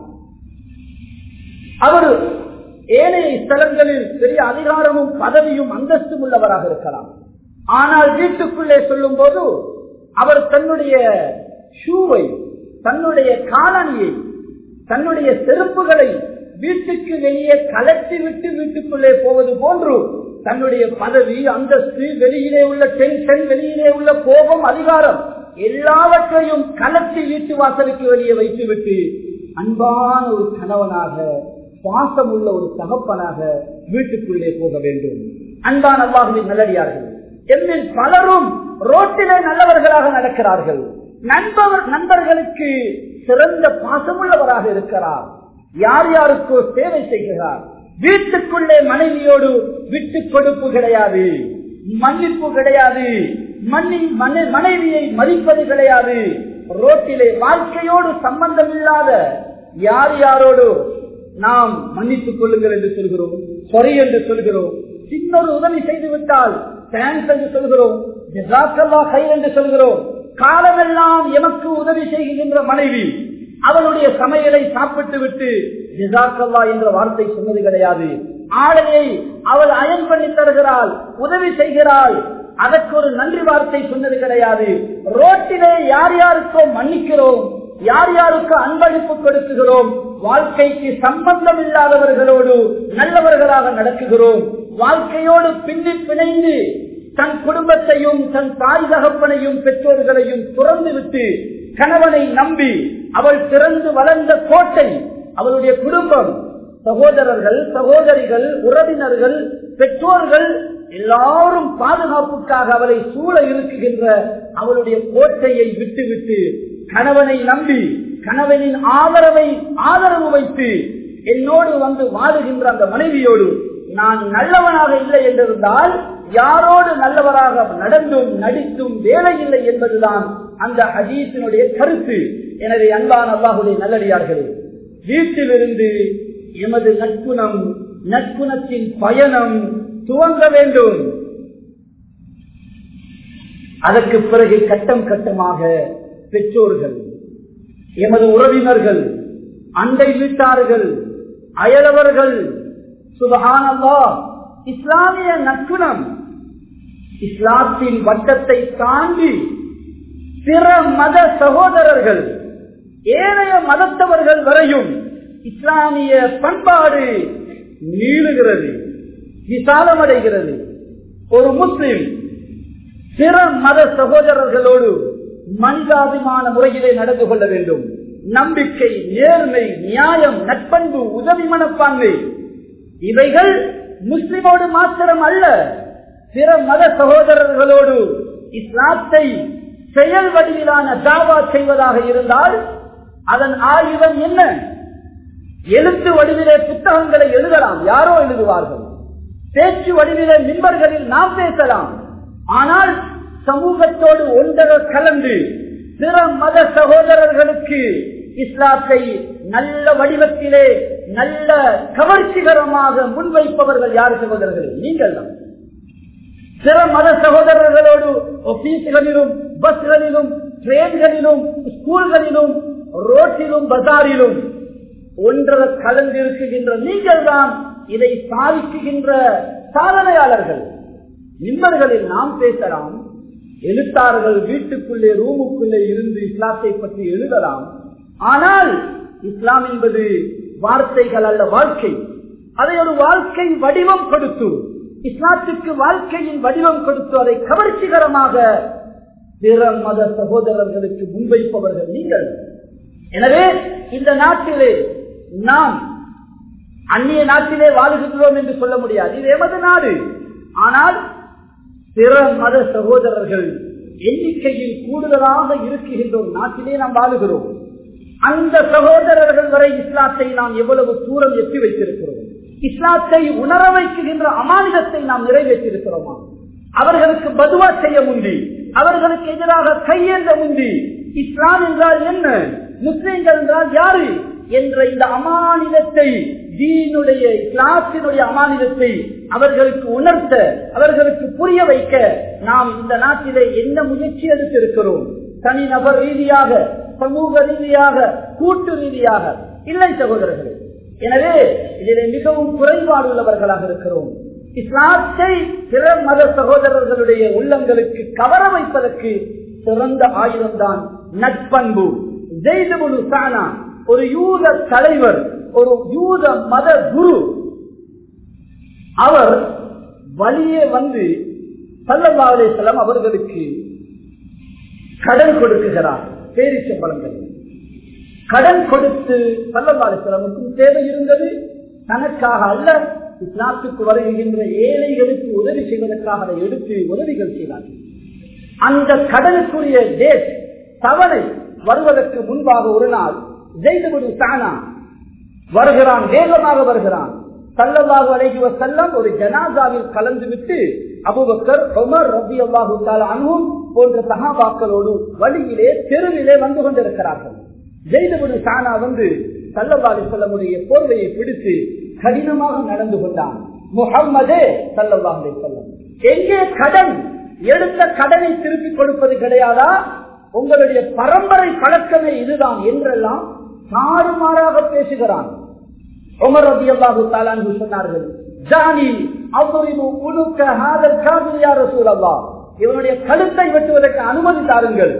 S1: அவர் ஏனைய ஸ்தலங்களில் பெரிய அதிகாரமும் பதவியும் அந்தஸ்தும் உள்ளவராக இருக்கலாம் ஆனால் வீட்டுக்குள்ளே சொல்லும் போது அவர் தன்னுடைய ஷூவை தன்னுடைய காலணியை தன்னுடைய செருப்புகளை வீட்டுக்கு வெளியே கலட்டி விட்டு வீட்டுக்குள்ளே போவது போன்று தன்னுடைய பதவி அந்தஸ்து வெளியிலே உள்ள டென்ஷன் வெளியிலே உள்ள கோபம் அதிகாரம் எல்லாவற்றையும் கலட்டி வீட்டு வாசலுக்கு வெளியே வைத்துவிட்டு அன்பான ஒரு கணவனாக சுவாசம் உள்ள ஒரு தகப்பனாக வீட்டுக்குள்ளே போக வேண்டும் அன்பான அல்லாஹுவின் நல்லடியார்கள் என்னில் பலரும் ரோட்டிலே நல்லவர்களாக நடக்கிறார்கள் நண்பவர் நண்பர்களுக்கு சிறந்த பாசமுள்ளவராக இருக்கிறார் யார் யாருக்கோ சேவை செய்கிறார் வீட்டுக்குள்ளே மனைவியோடு விட்டு கொடுப்பு கிடையாது மன்னிப்பு கிடையாது மனைவியை மதிப்பது கிடையாது ரோட்டிலே வாழ்க்கையோடு சம்பந்தம் இல்லாத யார் யாரோடு நாம் மன்னித்துக் கொள்ளுங்கள் என்று சொல்கிறோம் சொறி என்று சொல்கிறோம் சின்னொரு உதவி செய்து விட்டால் தேங்க்ஸ் என்று சொல்கிறோம் கை என்று சொல்கிறோம் காலமெல்லாம் எமக்கு உதவி செய்கின்ற மனைவி அவளுடைய சமையலை சாப்பிட்டு விட்டு ஜிசாக்கல்லா என்ற வார்த்தை சொன்னது கிடையாது ஆடையை அவள் அயன் பண்ணி தருகிறாள் உதவி செய்கிறாள் அதற்கு ஒரு நன்றி வார்த்தை சொன்னது கிடையாது ரோட்டிலே யார் யாருக்கோ மன்னிக்கிறோம் யார் யாருக்கு அன்பளிப்பு கொடுக்குகிறோம் வாழ்க்கைக்கு சம்பந்தம் இல்லாதவர்களோடு நல்லவர்களாக நடக்குகிறோம் வாழ்க்கையோடு பின்னி பிணைந்து தன் குடும்பத்தையும் தன் தாய் தகப்பனையும் பெற்றோர்களையும் துறந்து விட்டு கணவனை நம்பி அவள் திறந்து வளர்ந்த கோட்டை அவளுடைய குடும்பம் சகோதரர்கள் சகோதரிகள் உறவினர்கள் பெற்றோர்கள் எல்லாரும் பாதுகாப்புக்காக அவளை சூழ இருக்குகின்ற அவளுடைய கோட்டையை விட்டுவிட்டு கணவனை நம்பி கணவனின் ஆதரவை ஆதரவு வைத்து என்னோடு வந்து வாழுகின்ற அந்த மனைவியோடு நான் நல்லவனாக இல்லை என்றிருந்தால் யாரோடு நல்லவராக நடந்தும் நடித்தும் வேலை இல்லை என்பதுதான் அந்த அஜீத்தினுடைய கருத்து எனவே அன்பான அல்லாஹுடைய நல்லடியார்களே வீட்டிலிருந்து எமது நட்புணம் நட்புணத்தின் பயணம் துவங்க வேண்டும் அதற்கு பிறகு கட்டம் கட்டமாக பெற்றோர்கள் எமது உறவினர்கள் அண்டை வீட்டார்கள் அயலவர்கள் சுபகானல்லா இஸ்லாமிய நட்புணம் இஸ்லாத்தின் வட்டத்தை தாண்டி பிற மத சகோதரர்கள் ஏனைய மதத்தவர்கள் வரையும் இஸ்லாமிய பண்பாடு நீளுகிறது விசாலமடைகிறது ஒரு முஸ்லிம் பிற மத சகோதரர்களோடு மனிதாபிமான முறையிலே நடந்து கொள்ள வேண்டும் நம்பிக்கை நேர்மை நியாயம் நட்பண்பு உதவி மனப்பான்மை இவைகள் முஸ்லிமோடு மாத்திரம் அல்ல பிற மத சகோதரர்களோடு இஸ்லாத்தை செயல் வடிவிலான தாவா செய்வதாக இருந்தால் அதன் ஆயுதம் என்ன எழுத்து வடிவிலே புத்தகங்களை எழுதலாம் யாரோ எழுதுவார்கள் பேச்சு வடிவிலே மின்பர்களில் நாம் பேசலாம் ஆனால் சமூகத்தோடு ஒன்றர கலந்து பிற மத சகோதரர்களுக்கு இஸ்லாத்தை நல்ல வடிவத்திலே நல்ல கவர்ச்சிகரமாக முன்வைப்பவர்கள் யார் சகோதரர்கள் நீங்கள் தான் பிற மத சகோதரர்களோடு ஆபீஸ்களிலும் பஸ்களிலும் ட்ரெயின்களிலும் ஸ்கூல்களிலும் ரோட்டிலும் பஜாரிலும் ஒன்றர கலந்திருக்குகின்ற நீங்கள் தான் இதை சாதிக்குகின்ற சாதனையாளர்கள் நிம்மர்களில் நாம் பேசலாம் எழுத்தாளர்கள் வீட்டுக்குள்ளே ரூமுக்குள்ளே இருந்து இஸ்லாத்தை பற்றி எழுதலாம் ஆனால் இஸ்லாம் என்பது வார்த்தைகள் அல்ல வாழ்க்கை அதை ஒரு வாழ்க்கை வடிவம் கொடுத்து இஸ்லாத்துக்கு வாழ்க்கையின் வடிவம் கொடுத்து அதை கவர்ச்சிகரமாக பிற மத சகோதரர்களுக்கு முன்வைப்பவர்கள் நீங்கள் எனவே இந்த நாட்டிலே நாம் அந்நிய நாட்டிலே வாழுகின்றோம் என்று சொல்ல முடியாது இது எமது நாடு ஆனால் பிற மத சகோதரர்கள் எண்ணிக்கையில் கூடுதலாக இருக்குகின்ற ஒரு நாட்டிலே நாம் வாழுகிறோம் அந்த சகோதரர்கள் வரை இஸ்லாத்தை நாம் எவ்வளவு தூரம் எட்டி வைத்திருக்கிறோம் இஸ்லாத்தை உணர வைக்குகின்ற அமானிதத்தை நாம் நிறைவேற்றியிருக்கிறோமா அவர்களுக்கு பதுவா செய்ய முந்தி அவர்களுக்கு எதிராக கையேந்த முந்தி இஸ்லாம் என்றால் என்ன முஸ்லிம்கள் என்றால் யாரு என்ற இந்த அமானிதத்தை தீனுடைய இஸ்லாத்தினுடைய அமானிதத்தை அவர்களுக்கு உணர்த்த அவர்களுக்கு புரிய வைக்க நாம் இந்த நாட்டிலே என்ன முயற்சி எடுத்திருக்கிறோம் தனிநபர் ரீதியாக சமூக ரீதியாக கூட்டு ரீதியாக இல்லை சகோதரர்களே எனவே இதிலே மிகவும் குறைபாடு உள்ளவர்களாக இருக்கிறோம் இஸ்லாத்தை பிற மத சகோதரர்களுடைய உள்ளங்களுக்கு கவர வைப்பதற்கு சிறந்த ஆயுதம் தான் நட்பண்பு ஜெய்தபுல் சானா ஒரு யூத தலைவர் ஒரு யூத மத குரு அவர் வழியே வந்து சல்லல்லாஹு செல்லம் அவர்களுக்கு கடன் கொடுக்குகிறார் பேரிச்சம்பளங்கள் கடன் கொடுத்து சல்லல்லாஹு செல்லமுக்கும் தேவை இருந்தது தனக்காக அல்ல இஸ்லாத்துக்கு வருகின்ற ஏழைகளுக்கு உதவி செய்வதற்காக அதை எடுத்து உதவிகள் செய்தார்கள் அந்த கடனுக்குரிய டேட் தவணை வருவதற்கு முன்பாக ஒரு நாள் ஜெய்தபுடு சானா வருகிறான் வேகமாக வருகிறான் சல்லல்லாஹு அலைஹி வஸல்லம் ஒரு ஜனாசாவில் கலந்து விட்டு அபூபக்கர் உமர் ரலியல்லாஹு தஆலா அன்ஹும் போன்ற சஹாபாக்களோடு வழியிலே தெருவிலே வந்து கொண்டிருக்கிறார்கள் ஜெய்தபுடு சானா வந்து சல்லல்லாஹு அலைஹி வஸல்லமுடைய போர்வையை பிடித்து கடினமாக நடந்து கொண்டான் முஹம்மதே சல்லல்லாஹு அலைஹி வஸல்லம் எங்கே கடன் எடுத்த கடனை திருப்பி கொடுப்பது கிடையாதா உங்களுடைய பரம்பரை பழக்கமே இதுதான் என்றெல்லாம் தாறுமாறாக பேசுகிறான் உமர் ரபி அல்லாஹு தாலான்னு சொன்னார்கள் ஜானி அவ்வளவு உணுக்க ஹாதல் காபிலியா ரசூல் அல்லா இவனுடைய கழுத்தை வெட்டுவதற்கு அனுமதி தாருங்கள்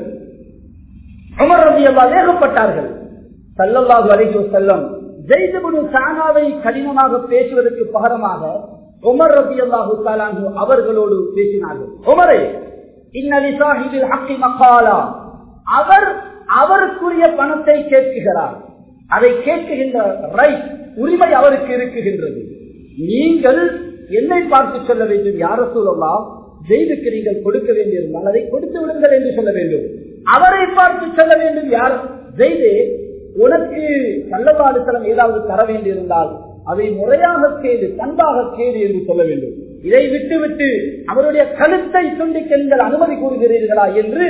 S1: உமர் ரபி அல்லா வேகப்பட்டார்கள் சல்லல்லாஹு அலைஹி செல்லம் ஜெய்தபுடு சானாவை கடினமாக பேசுவதற்கு பகரமாக உமர் ரபி அல்லாஹு தாலான்னு அவர்களோடு பேசினார்கள் உமரே இன்னலி சாஹிபில் ஹக்கி மக்காலா அவர் அவருக்குரிய பணத்தை கேட்குகிறார் அதை கேட்குகின்ற ரைட் உரிமை அவருக்கு இருக்குகின்றது நீங்கள் என்னை பார்த்து சொல்ல வேண்டும் யார சொல்லலாம் ஜெயிலுக்கு நீங்கள் கொடுக்க வேண்டியிருந்தால் அதை கொடுத்து விடுங்கள் என்று சொல்ல வேண்டும் அவரை பார்த்து சொல்ல வேண்டும் யார் ஜெயிலே உனக்கு கள்ளபாலுத்தலம் ஏதாவது தர வேண்டியிருந்தால் அதை முறையாக கேடு பண்பாக கேடு என்று சொல்ல வேண்டும் இதை விட்டுவிட்டு அவருடைய கழுத்தை துண்டிக்க நீங்கள் அனுமதி கூறுகிறீர்களா என்று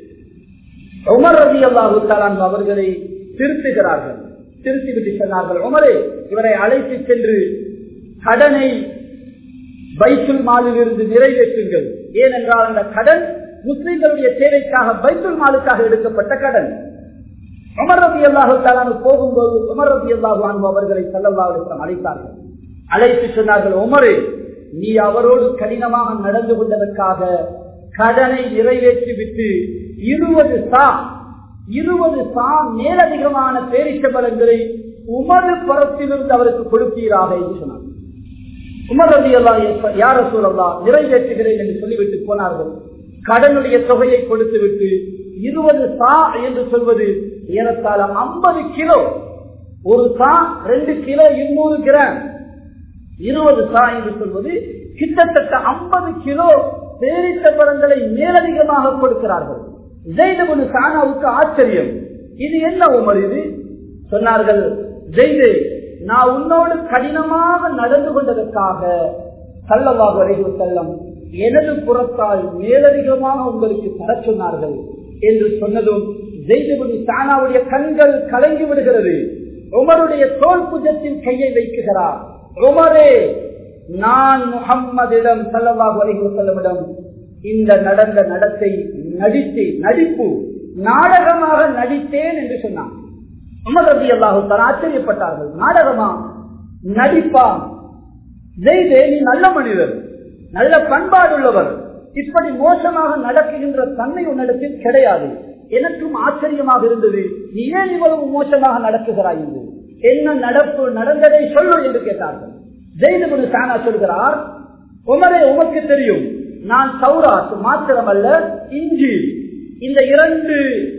S1: உமர் ரவி அல்லாஹு அவர்களை திருத்துகிறார்கள் திருத்திவிட்டு சொன்னார்கள் உமரே இவரை அழைத்து சென்று கடனை பைத்துல் மாலில் இருந்து நிறைவேற்றுங்கள் ஏனென்றால் அந்த கடன் முஸ்லிம்களுடைய தேவைக்காக பைத்துல் மாலுக்காக எடுக்கப்பட்ட கடன் உமர் ரபி அல்லாஹு தாலானு போகும்போது உமர் ரபி அல்லாஹு அவர்களை செல்லல்லாவிடம் அழைத்தார்கள் அழைத்து சொன்னார்கள் உமரே நீ அவரோடு கடினமாக நடந்து கொண்டதற்காக கடனை நிறைவேற்றி விட்டு இருபது சா இருபது சா மேலதிகமான பேரிச்சபலங்களை உமது புறத்திலிருந்து அவருக்கு கொடுப்பீராக என்று சொன்னார் உமர் ரவி அல்லா யார சூழல்லா நிறைவேற்றுகிறேன் என்று சொல்லிவிட்டு போனார்கள் கடனுடைய தொகையை கொடுத்து விட்டு இருபது சா என்று சொல்வது ஏறத்தாழ ஐம்பது கிலோ ஒரு சா ரெண்டு கிலோ இருநூறு கிராம் இருபது சா என்று சொல்வது கிட்டத்தட்ட ஐம்பது கிலோ பேரித்த பழங்களை மேலதிகமாக கொடுக்கிறார்கள் ஜெய்தபுனு சானாவுக்கு ஆச்சரியம் இது என்ன உமர் இது சொன்னார்கள் ஜெய்தே நான் உன்னோடு கடினமாக நடந்து கொண்டதற்காக சல்லவாக வரைவு செல்லம் எனது புறத்தால் மேலதிகமாக உங்களுக்கு தர சொன்னார்கள் என்று சொன்னதும் ஜெய்தபுனி சானாவுடைய கண்கள் கலங்கி விடுகிறது உமருடைய தோல் புஜத்தில் கையை வைக்குகிறார் உமரே நான் முகம்மதிடம் சல்லவாக வரைவு செல்லமிடம் இந்த நடந்த நடத்தை நடித்து நடிப்பு நாடகமாக நடித்தேன் என்று சொன்னான் உமர் ரபி அல்லாஹு ஆச்சரியப்பட்டார்கள் நாடகமா நடிப்பா ஜெய்தே நீ நல்ல மனிதர் நல்ல பண்பாடுள்ளவர் இப்படி மோசமாக நடக்குகின்ற தன்மை உன்னிடத்தில் கிடையாது எனக்கும் ஆச்சரியமாக இருந்தது நீ ஏன் இவ்வளவு மோசமாக நடக்குகிறாய் என்று என்ன நடப்பு நடந்ததை சொல்லு என்று கேட்டார்கள் ஜெயிதபுரு சானா சொல்கிறார் உமரே உமக்கு தெரியும் நான் சௌராத் மாத்திரமல்ல இஞ்சி இந்த இரண்டு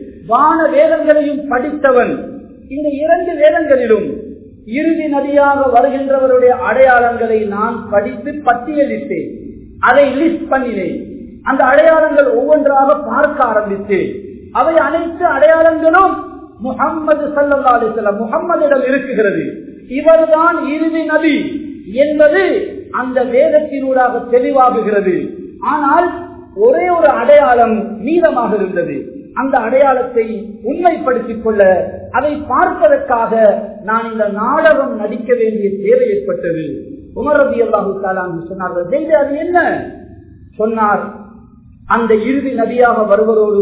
S1: வான வேதங்களையும் படித்தவன் இந்த இரண்டு வேதங்களிலும் இறுதி நதியாக வருகின்றவருடைய அடையாளங்களை நான் படித்து பட்டியலிட்டேன் அதை லிஸ்ட் பண்ணினேன் அந்த அடையாளங்கள் ஒவ்வொன்றாக பார்க்க ஆரம்பித்தேன் அவை அனைத்து அடையாளங்களும் முகம்மது சல்லா அலிஸ்லாம் முகம்மதிடம் இருக்குகிறது இவர்தான் இறுதி நபி என்பது அந்த வேதத்தினூடாக தெளிவாகுகிறது ஆனால் ஒரே ஒரு அடையாளம் மீதமாக இருந்தது அந்த அடையாளத்தை உண்மைப்படுத்திக் கொள்ள அதை பார்ப்பதற்காக நான் இந்த நாடகம் நடிக்க வேண்டிய தேவை ஏற்பட்டது உமர் ரபி அல்லாஹு சொன்னார்கள் செய்து அது என்ன சொன்னார் அந்த இறுதி நதியாக வருவதோடு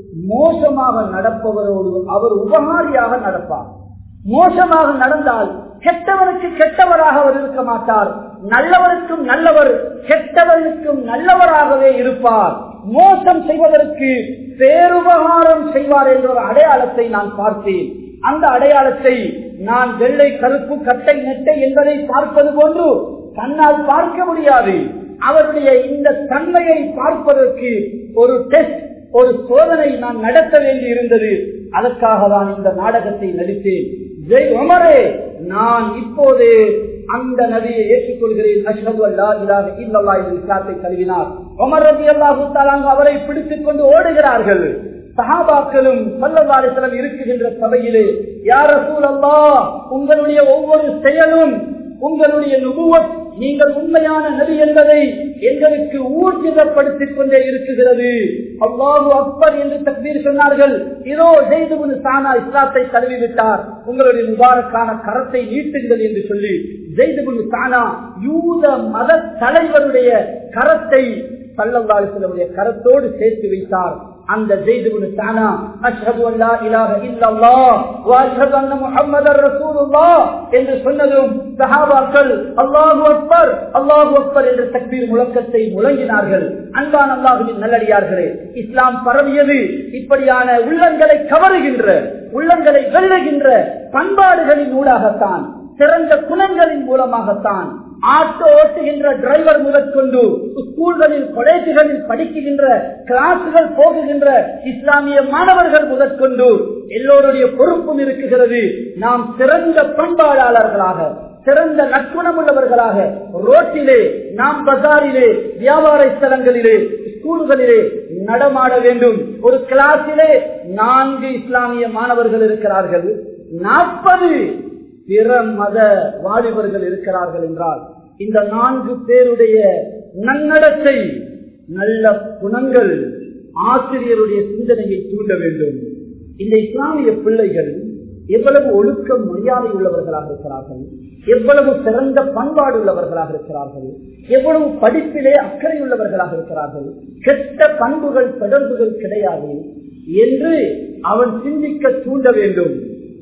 S1: மோசமாக நடப்பவரோடு அவர் உபகாரியாக நடப்பார் மோசமாக நடந்தால் கெட்டவருக்கு கெட்டவராக அவர் இருக்க மாட்டார் நல்லவருக்கும் நல்லவர் கெட்டவருக்கும் நல்லவராகவே இருப்பார் மோசம் செய்வதற்கு பேருபகாரம் செய்வார் என்ற ஒரு அடையாளத்தை நான் பார்த்தேன் அந்த அடையாளத்தை நான் வெள்ளை கருப்பு கட்டை நெட்டை என்பதை பார்ப்பது போன்று கண்ணால் பார்க்க முடியாது அவருடைய இந்த தன்மையை பார்ப்பதற்கு ஒரு டெஸ்ட் ஒரு சோதனை நான் நடத்த வேண்டி இருந்தது அதற்காக தான் இந்த நாடகத்தை நடித்தேன் ஜெய் உமரே நான் இப்போது அந்த நதியை ஏற்றுக்கொள்கிறேன் அஷ்ஹது அல்லா இலாஹ இல்லல்லாஹ் என்று இஸ்லாத்தை கழுவினார் உமர் ரலியல்லாஹு தஆலா அவரை பிடித்துக் கொண்டு ஓடுகிறார்கள் சஹாபாக்களும் சல்லல்லாஹு இருக்குகின்ற சபையிலே யார் ரசூலல்லாஹ் உங்களுடைய ஒவ்வொரு செயலும் உங்களுடைய நுபுவத் நீங்கள் உண்மையான நபி என்பதை எங்களுக்கு ஊர்ஜிதப்படுத்திக் கொண்டே இருக்குகிறது அவ்வாறு அப்பர் என்று தக்பீர் சொன்னார்கள் இதோ ஜெய்துபுன் சானா இஸ்லாத்தை தழுவிவிட்டார் உங்களுடைய முபாரக்கான கரத்தை நீட்டுங்கள் என்று சொல்லி ஜெய்துபுன் சானா யூத மத தலைவருடைய கரத்தை சல்லல்லாஹுடைய கரத்தோடு சேர்த்து வைத்தார் அந்த ஜெய்துபுன் சானா அஷ்ஹது அல்லா இலாஹ இல்லல்லாஹ் வ அஷ்ஹது அன்ன முஹம்மதர் ரசூலுல்லாஹ் என்று சொன்னதும் சஹாபாக்கள் அல்லாஹு அக்பர் அல்லாஹு அக்பர் என்ற தக்பீர் முழக்கத்தை முழங்கினார்கள் அன்பான் அல்லாஹுவின் நல்லடியார்களே இஸ்லாம் பரவியது இப்படியான உள்ளங்களை கவருகின்ற உள்ளங்களை வெல்லுகின்ற பண்பாடுகளின் ஊடாகத்தான் சிறந்த குணங்களின் மூலமாகத்தான் ஆட்டோ ஓட்டுகின்ற டிரைவர் முதற்கொண்டு ஸ்கூல்களில் காலேஜுகளில் படிக்குகின்ற கிளாஸுகள் போகுகின்ற இஸ்லாமிய மாணவர்கள் முதற்கொண்டு எல்லோருடைய பொறுப்பும் இருக்குகிறது நாம் சிறந்த பண்பாடாளர்களாக சிறந்த நற்குணம் உள்ளவர்களாக ரோட்டிலே நாம் பசாரிலே வியாபார ஸ்தலங்களிலே ஸ்கூல்களிலே நடமாட வேண்டும் ஒரு கிளாஸிலே நான்கு இஸ்லாமிய மாணவர்கள் இருக்கிறார்கள் நாற்பது பிற மத வாலிபர்கள் இருக்கிறார்கள் என்றால் இந்த நான்கு பேருடைய நன்னடத்தை நல்ல குணங்கள் ஆசிரியருடைய சிந்தனையை தூண்ட வேண்டும் இந்த இஸ்லாமிய பிள்ளைகள் எவ்வளவு ஒழுக்க மரியாதை உள்ளவர்களாக இருக்கிறார்கள் எவ்வளவு சிறந்த பண்பாடு உள்ளவர்களாக இருக்கிறார்கள் எவ்வளவு படிப்பிலே அக்கறை உள்ளவர்களாக இருக்கிறார்கள் கெட்ட பண்புகள் தொடர்புகள் கிடையாது என்று அவன் சிந்திக்க தூண்ட வேண்டும்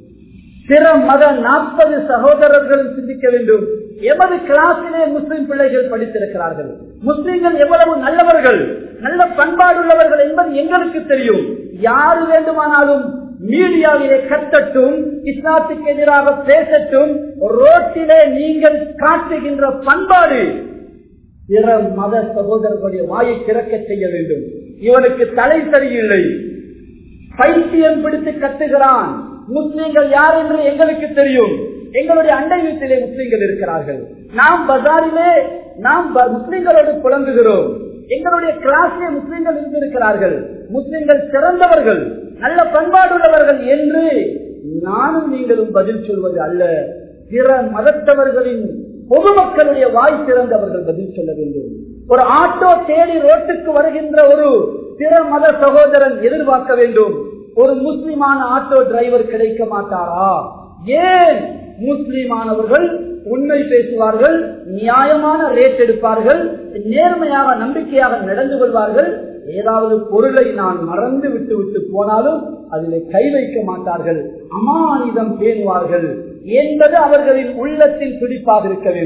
S1: பிற மத நாற்பது சகோதரர்களும் சிந்திக்க வேண்டும் எமது கிளாஸிலே முஸ்லிம் பிள்ளைகள் படித்திருக்கிறார்கள் முஸ்லிம்கள் எவ்வளவு நல்லவர்கள் நல்ல பண்பாடுள்ளவர்கள் என்பது எங்களுக்கு தெரியும் யாரு வேண்டுமானாலும் மீடியாவிலே கத்தட்டும் இஸ்லாத்துக்கு எதிராக பேசட்டும் ரோட்டிலே நீங்கள் காட்டுகின்ற பண்பாடு பிற மத சகோதரர்களுடைய வாயை திறக்க செய்ய வேண்டும் இவனுக்கு தலை சரியில்லை பைத்தியம் பிடித்து கத்துகிறான் முஸ்லீம்கள் யார் என்று எங்களுக்கு தெரியும் எங்களுடைய அண்டை வீட்டிலே முஸ்லீம்கள் இருக்கிறார்கள் நாம் பஜாரிலே நாம் முஸ்லீம்களோடு புலங்குகிறோம் எங்களுடைய கிளாஸிலே முஸ்லீம்கள் இருந்திருக்கிறார்கள் முஸ்லீம்கள் சிறந்தவர்கள் நல்ல பண்பாடுள்ளவர்கள் என்று நானும் நீங்களும் பதில் சொல்வது அல்ல பிற மதத்தவர்களின் பொதுமக்களுடைய வாய் திறந்தவர்கள் பதில் சொல்ல வேண்டும் ஒரு ஆட்டோ தேடி ரோட்டுக்கு வருகின்ற ஒரு பிற மத சகோதரன் எதிர்பார்க்க வேண்டும் ஒரு முஸ்லிமான ஆட்டோ டிரைவர் கிடைக்க மாட்டாரா ஏன் முஸ்லிமானவர்கள் உண்மை பேசுவார்கள் நியாயமான ரேட் எடுப்பார்கள் நேர்மையாக நம்பிக்கையாக நடந்து கொள்வார்கள் ஏதாவது பொருளை நான் மறந்து விட்டு விட்டு போனாலும் அதில் கை வைக்க மாட்டார்கள் அமானிதம் பேணுவார்கள் என்பது அவர்களின் உள்ளத்தில் துடிப்பாக இருக்க வேண்டும்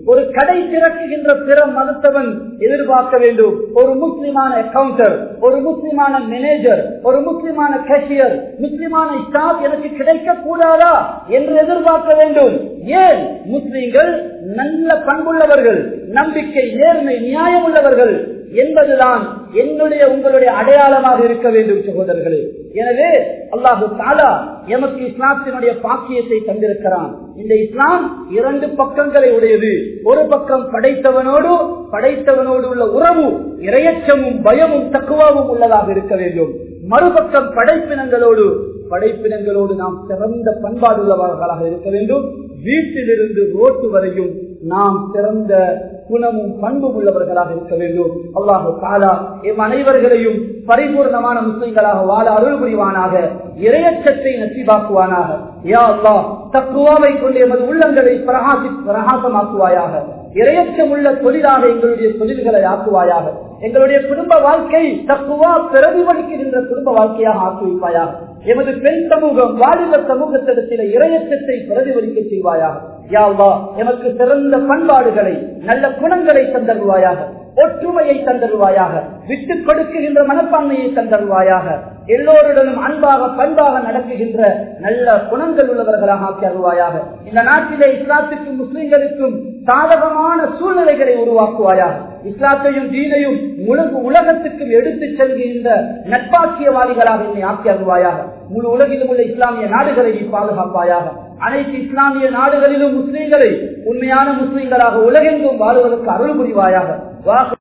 S1: ஒரு கடை திறக்குகின்ற பிற மதத்தவன் எதிர்பார்க்க வேண்டும் ஒரு முஸ்லிமான அக்கவுண்டர் ஒரு முஸ்லிமான மேனேஜர் ஒரு முஸ்லிமான கேஷியர் முஸ்லிமான ஸ்டாஃப் எனக்கு கிடைக்க கூடாதா என்று எதிர்பார்க்க வேண்டும் ஏன் முஸ்லிம்கள் நல்ல பண்புள்ளவர்கள் நம்பிக்கை நேர்மை நியாயம் உள்ளவர்கள் என்பதுதான் என்னுடைய உங்களுடைய அடையாளமாக இருக்க வேண்டும் சகோதரர்களே எனவே அல்லாஹு தாலா எமக்கு இஸ்லாத்தினுடைய பாக்கியத்தை தந்திருக்கிறான் இந்த இஸ்லாம் இரண்டு பக்கங்களை உடையது ஒரு பக்கம் படைத்தவனோடு படைத்தவனோடு உள்ள உறவு இரையச்சமும் பயமும் தக்குவாவும் உள்ளதாக இருக்க வேண்டும் மறுபக்கம் படைப்பினங்களோடு படைப்பினங்களோடு நாம் சிறந்த பண்பாடுள்ளவர்களாக இருக்க வேண்டும் வீட்டிலிருந்து ரோட்டு வரையும் நாம் சிறந்த குணமும் பண்பும் உள்ளவர்களாக இருக்க வேண்டும் அல்லாஹு தாலா எம் அனைவர்களையும் பரிபூர்ணமான முஸ்லிம்களாக வாழ அருள் புரிவானாக இரையச்சத்தை நசிபாக்குவானாக யா அல்லா தக்குவாவை கொண்டு எமது உள்ளங்களை பிரகாசி பிரகாசமாக்குவாயாக இரையச்சம் உள்ள தொழிலாக எங்களுடைய தொழில்களை ஆக்குவாயாக எங்களுடைய குடும்ப வாழ்க்கை தக்குவா பிரதிபலிக்கின்ற குடும்ப வாழ்க்கையாக ஆக்கி வைப்பாயாக எமது பெண் சமூகம் வாலிப சமூகத்திடத்தில இரையச்சத்தை பிரதிபலிக்க செய்வாயாக யாவா எமக்கு சிறந்த பண்பாடுகளை நல்ல குணங்களை தந்தருவாயாக ஒற்றுமையை தந்தருவாயாக விட்டுக் கொடுக்குகின்ற மனப்பான்மையை தந்தருவாயாக எல்லோருடனும் அன்பாக பண்பாக நடக்குகின்ற நல்ல குணங்கள் உள்ளவர்களாக ஆக்கி அருவாயாக இந்த நாட்டிலே இஸ்லாத்துக்கும் முஸ்லிம்களுக்கும் சாதகமான சூழ்நிலைகளை உருவாக்குவாயாக இஸ்லாத்தையும் தீனையும் முழு உலகத்துக்கும் எடுத்து செல்கின்ற நட்பாக்கியவாதிகளாக என்னை ஆக்கி அருவாயாக முழு உலகிலும் உள்ள இஸ்லாமிய நாடுகளை நீ பாதுகாப்பாயாக அனைத்து இஸ்லாமிய நாடுகளிலும் முஸ்லீம்களை உண்மையான முஸ்லீம்களாக உலகெங்கும் வாழ்வதற்கு அருள் புரிவாயாக